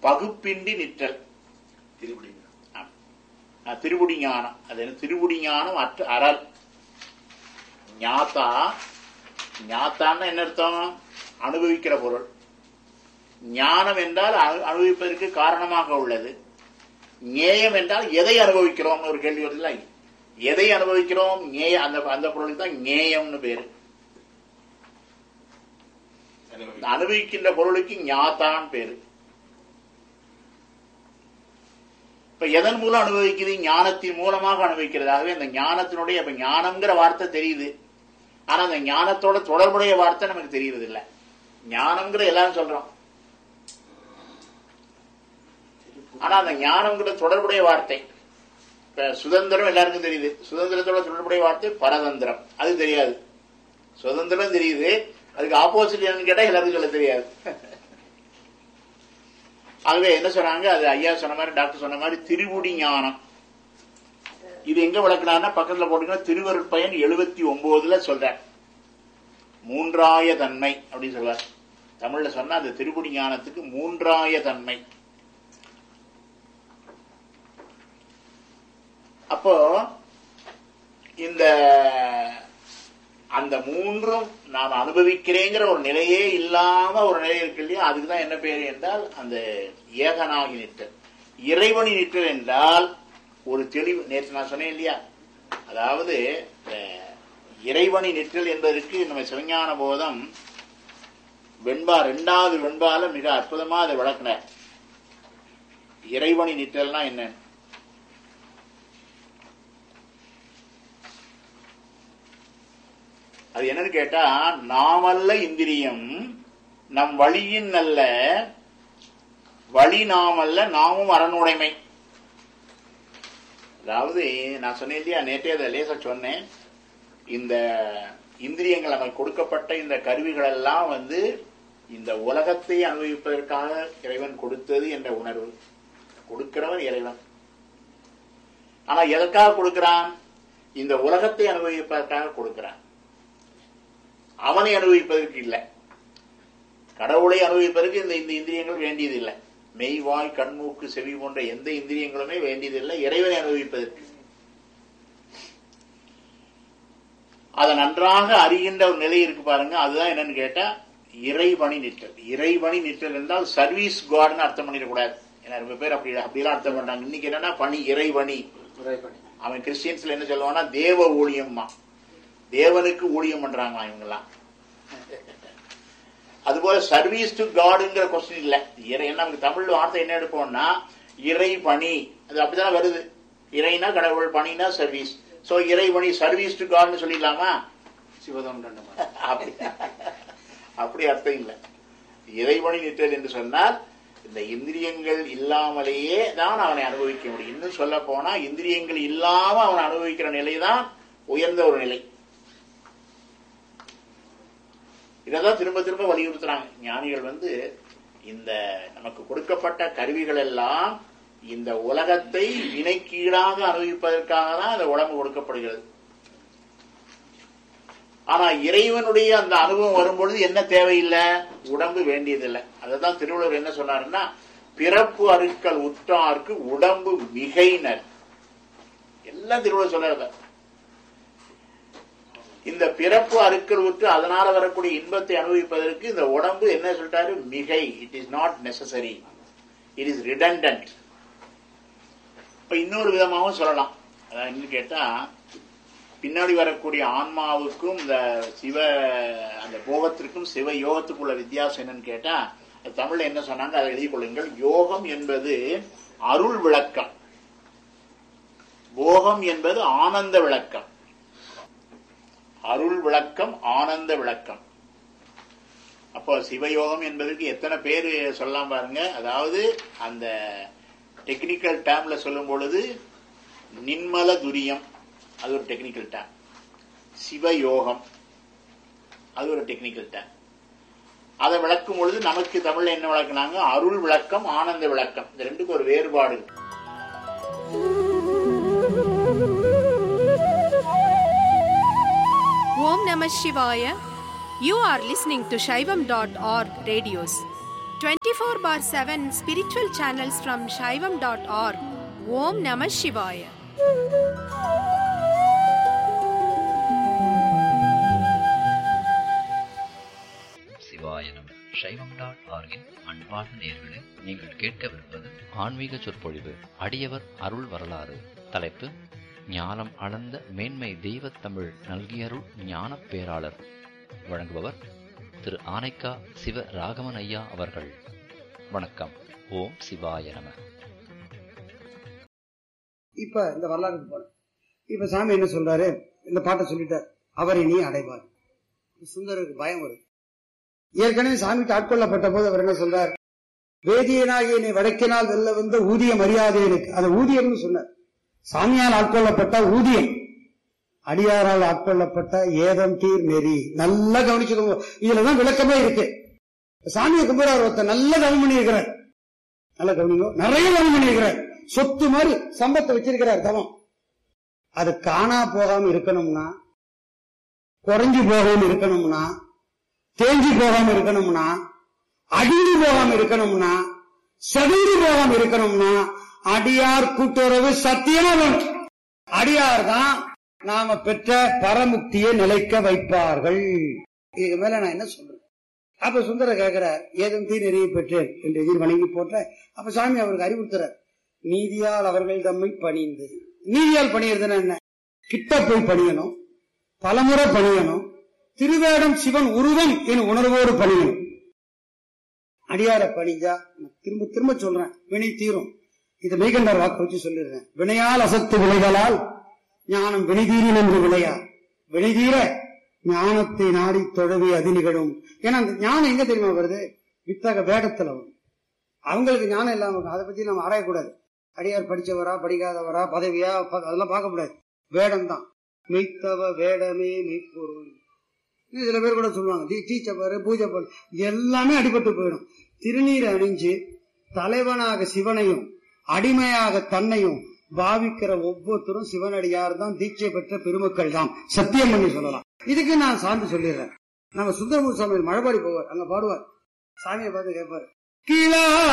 பகுப்பின்றி நிற்றல் திருப்படி ஆம். ஆ, திருவுடி ஞானம் அது என்ன திருவுடி ஞானம் அற்ற அறல் ஞாத்தா ஞாத்தான்னா என்ன அர்த்தம் அனுபவிக்கிற பொருள் ஞானம் என்றால் அனு- அனுபவிப்பதற்கு காரணமாக உள்ளது ஞேயம் என்றால் எதை அனுபவிக்கிறோம் ஒரு கேள்வி வருதுல்ல எதை அனுபவிக்கிறோம் ஞேய அந்த அந்த பொருளுக்கு தான் ஞேயம்னு பேரு இந்த அனுபவிக்கின்ற பொருளுக்கு ஞாத்தான் பேரு இப்ப எதன் மூலம் அனுபவிக்குது ஞானத்தின் மூலமாக அனுபவிக்கிறது ஆகவே அந்த ஞானத்தினுடைய இப்ப ஞானம்ங்கிற வார்த்தை தெரியுது ஆனா அந்த ஞானத்தோட தொடர்புடைய வார்த்தை நமக்கு தெரியுறது இல்ல ஞானம்ங்கிற எல்லாரும் சொல்றோம் ஆனா அந்த ஞானம்ங்கிற தொடர்புடைய வார்த்தை இப்ப சுதந்திரம் எல்லாருக்கும் தெரியுது சுதந்திரத்தோட தொடர்புடைய வார்த்தை பரதந்திரம் அது தெரியாது சுதந்திரம் தெரியுது அதுக்கு ஆப்போசிட் என்னன்னு கேட்டா எல்லாருக்கும் சொல்ல தெரியாது ஆகவே என்ன சொன்னாங்க அது ஐயா சொன்ன மாதிரி டாக்டர் சொன்ன மாதிரி திருவுடி ஞானம் இது எங்க விளக்குனாருன்னா பக்கத்துல போட்டீங்கன்னா திருவருட்பயன் எழுபத்தி ஒன்பதுல சொல்றார் மூன்றாய தன்மை அப்படின்னு சொல்றார் தமிழ்ல சொன்னா அந்த திருவுடி ஞானத்துக்கு மூன்றாய தன்மை அப்போ இந்த அந்த மூன்றும் நாம் அனுபவிக்கிறேங்கிற ஒரு நிலையே இல்லாம ஒரு நிலை இருக்கு இல்லையா அதுக்குதான் என்ன பேர் என்றால் அந்த ஏகனாகி நிற்றல் இறைவனி நிற்றல் என்றால் ஒரு தெளிவு நேற்று நான் சொன்னேன் இல்லையா அதாவது அஹ், இறைவனி நிற்றல் என்பதற்கு நம்ம சிவஞான போதம் வெண்பா ரெண்டாவது வெண்பால மிக அற்புதமா அதை விளக்குனார் இறைவனி நிற்றல்னா என்ன அது என்னன்னு கேட்டா நாமல்ல இந்திரியம் நம் வழியின் அல்ல வழி நாமல்ல நாமும் அரணுடைமை அதாவது நான் சொன்னேன் இல்லையா நேற்றே அதை லேசா சொன்னேன் இந்த இந்திரியங்கள் நமக்கு கொடுக்கப்பட்ட இந்த கருவிகள் எல்லாம் வந்து இந்த உலகத்தை அனுபவிப்பதற்காக இறைவன் கொடுத்தது என்ற உணர்வு கொடுக்கிறவன் இறைவன் ஆனா எதற்காக கொடுக்கிறான் இந்த உலகத்தை அனுபவிப்பதற்காக கொடுக்கிறான் அவனை அனுபவிப்பதற்கு இல்லை கடவுளை அனுபவிப்பதற்கு இந்த இந்த இந்திரியங்கள் வேண்டியது இல்லை மெய்வாய் கண்மூக்கு செவி போன்ற எந்த இந்திரியங்களுமே வேண்டியதில்லை இறைவனை அனுபவிப்பதற்கு அதை நன்றாக அறிகின்ற ஒரு நிலை இருக்கு பாருங்க அதுதான் என்னன்னு கேட்டா இறைவணி நிற்றல் இறைவணி நிற்றல் என்றால் சர்வீஸ் காட்னு அர்த்தம் பண்ணிடக்கூடாது ஏன்னா ரொம்ப பேர் அப்படி அப்படிலாம் அர்த்தம் பண்றாங்க இன்னைக்கு என்னன்னா பணி இறைவணி உரைப்பணி அவன் கிறிஸ்டியன்ஸ்ல என்ன சொல்லுவான்னா தேவ ஊழியம்மா தேவனுக்கு ஊழியம் பண்றாங்க இவங்கெல்லாம் அதுபோல சர்வீஸ் டு காடுங்கிற கொஸ்டின் இல்ல இறை என்ன நமக்கு தமிழ் வார்த்தை என்ன எடுப்போம்னா இறை பணி அது அப்படிதானே வருது இறைனா கடவுள் பணினா சர்வீஸ் சோ இறைவணி சர்வீஸ் டு காட்னு சொல்லிடலாமா சிவதம் தண்டமா அப்படி அப்படி அர்த்தம் இல்லை இறைவனி நிற்றல் என்று சொன்னால் இந்த இந்திரியங்கள் இல்லாமலேயே தான் அவனை அனுபவிக்க முடியும் இன்னும் சொல்ல போனா இந்திரியங்கள் இல்லாம அவன் அனுபவிக்கிற நிலைதான் உயர்ந்த ஒரு நிலை இதைதான் திரும்ப திரும்ப வலியுறுத்துறாங்க ஞானிகள் வந்து இந்த நமக்கு கொடுக்கப்பட்ட கருவிகள் எல்லாம் இந்த உலகத்தை வினைக்கீடாக அனுபவிப்பதற்காக தான் அந்த உடம்பு கொடுக்கப்படுகிறது ஆனா இறைவனுடைய அந்த அனுபவம் வரும்பொழுது என்ன தேவையில்லை உடம்பு வேண்டியதில்லை அததான் திருவள்ளுவர் என்ன சொன்னாருன்னா பிறப்பு அருட்கள் உற்றார்க்கு உடம்பு மிகைனர் எல்லாம் திருவள்ளுவர் சொல்றாரு இந்த பிறப்பு அருக்கள் உற்று அதனால வரக்கூடிய இன்பத்தை அனுபவிப்பதற்கு இந்த உடம்பு என்ன சொல்லிட்டாரு மிகை it is not necessary it is redundant இப்ப இன்னொரு விதமாகவும் சொல்லலாம் அதாவது என்ன கேட்டா பின்னாடி வரக்கூடிய ஆன்மாவுக்கும் இந்த சிவ அந்த போகத்திற்கும் சிவ யோகத்துக்குள்ள வித்தியாசம் என்னன்னு கேட்டா அது தமிழ்ல என்ன சொன்னாங்க அதை எழுதிக் கொள்ளுங்கள் யோகம் என்பது அருள் விளக்கம் போகம் என்பது ஆனந்த விளக்கம் அருள் விளக்கம் ஆனந்த விளக்கம் அப்போ சிவயோகம் என்பதற்கு எத்தனை பேர் சொல்லலாம் பாருங்க அதாவது அந்த டெக்னிக்கல் டேர்ம்ல சொல்லும் பொழுது நின்மல துரியம் அது ஒரு டெக்னிக்கல் டேம் சிவயோகம் அது ஒரு டெக்னிக்கல் டேம் அதை விளக்கும் பொழுது நமக்கு தமிழ்ல என்ன விளக்குனாங்க அருள் விளக்கம் ஆனந்த விளக்கம் இந்த ரெண்டுக்கும் ஒரு வேறுபாடு இருக்கு. Om Namah Shivaya. You are listening to Shaivam.org radios. 24 bar 7 spiritual channels from Shaivam.org. Om Namah Shivaya. சிவாய நம சைவம் டாட் ஆர்கின் அன்பார்ந்த நேயர்களே நீங்கள் கேட்கவிருப்பது ஆன்மீக சொற்பொழிவு அடியவர் அருள் வரலாறு தலைப்பு ஞானம் அளந்த மேன்மை தெய்வத் தமிழ் நல்கியருள் ஞானப் பேராளர் வழங்குபவர் திரு ஆனைக்கா சிவ ராகவன் ஐயா அவர்கள் வணக்கம் ஓம் சிவாய நம இப்ப இந்த வரலாறுக்கு போறேன் இப்ப சாமி என்ன சொல்றாரு இந்த பாட்டை சொல்லிட்டார் அவரை நீ அடைவார் சுந்தருக்கு பயம் வருது ஏற்கனவே சாமிக்கு ஆட்கொள்ளப்பட்ட போது அவர் என்ன சொல்றார் வேதியனாகிய நீ வடக்கினால் வெல்ல வந்த ஊதிய மரியாதை எனக்கு அந்த ஊதியம்னு சொன்னார் சாமியால் ஆட்கொள்ளப்பட்ட ஊதியம் அடியாரால் ஆட்கொள்ளப்பட்ட ஏதம் தீர் நெறி நல்லா கவனிச்சுக்கோங்க இதுலதான் விளக்கமே இருக்கு சாமியை கும்பிடுறார் ஒருத்தர் நல்ல கவனம் பண்ணியிருக்கிறார் நல்ல கவனிங்க நிறைய கவனம் பண்ணியிருக்கிறார் சொத்து மாதிரி சம்பத்தை வச்சிருக்கிறார் தவம் அது காணா போகாம இருக்கணும்னா குறைஞ்சு போகாம இருக்கணும்னா தேஞ்சு போகாம இருக்கணும்னா அடிந்து போகாம இருக்கணும்னா செதறி போகாம இருக்கணும்னா அடியார் கூட்டுறவு சத்தியமா வேணும் அடியார் தான் நாம பெற்ற பரமுக்தியை நிலைக்க வைப்பார்கள் இதுக்கு மேல நான் என்ன சொல்றேன் அப்ப சுந்தர கேட்கிறார் ஏதும் தீ நிறைய பெற்றேன் என்று எதிர் வணங்கி போட்ட அப்ப சாமி அவருக்கு அறிவுறுத்துறார் நீதியால் அவர்கள் தம்மை பணிந்து நீதியால் பணியறதுன்னா என்ன கிட்ட போய் பணியணும் பலமுறை பணியணும் திருவேடம் சிவன் உருவம் என் உணர்வோடு பணியணும் அடியார பணிஞ்சா நான் திரும்ப திரும்ப சொல்றேன் வினை தீரும் இது மெய்கண்டார் வாக்கு வச்சு சொல்லிடுறேன் வினையால் அசத்து விளைதலால் ஞானம் வினைதீரின் என்று விளையா வினைதீர ஞானத்தை நாடி தொழவே அது நிகழும் ஏன்னா அந்த ஞானம் எங்க தெரியுமா வருது வித்தக வேடத்துல வரும் அவங்களுக்கு ஞானம் இல்லாம இருக்கும் அதை பத்தி நம்ம ஆராயக்கூடாது அடியார் படிச்சவரா படிக்காதவரா பதவியா ப- அதெல்லாம் பார்க்க கூடாது வேடம் தான் மெய்த்தவ வேடமே மெய்ப்பொருள் இன்னும் சில பேர் கூட சொல்லுவாங்க "டீ- டீச்சை பாரு பூஜை பண்ணு இது எல்லாமே அடிபட்டு போயிடும் திருநீர் அணிஞ்சு தலைவனாக சிவனையும் அடிமையாக தன்னையும் பாவிக்கிற ஒவ்வொருத்தரும் சிவனடியார் தான் தீட்சை பெற்ற பெருமக்கள் தான் சத்தியம் பண்ணி சொல்லலாம் இதுக்கு நான் சான்று சொல்லிடுறேன் நம்ம சுந்தரமூர் சாமி மழைபாடி போவார் அங்க பாடுவார் சாமியை பார்த்து கேட்பார் கீழா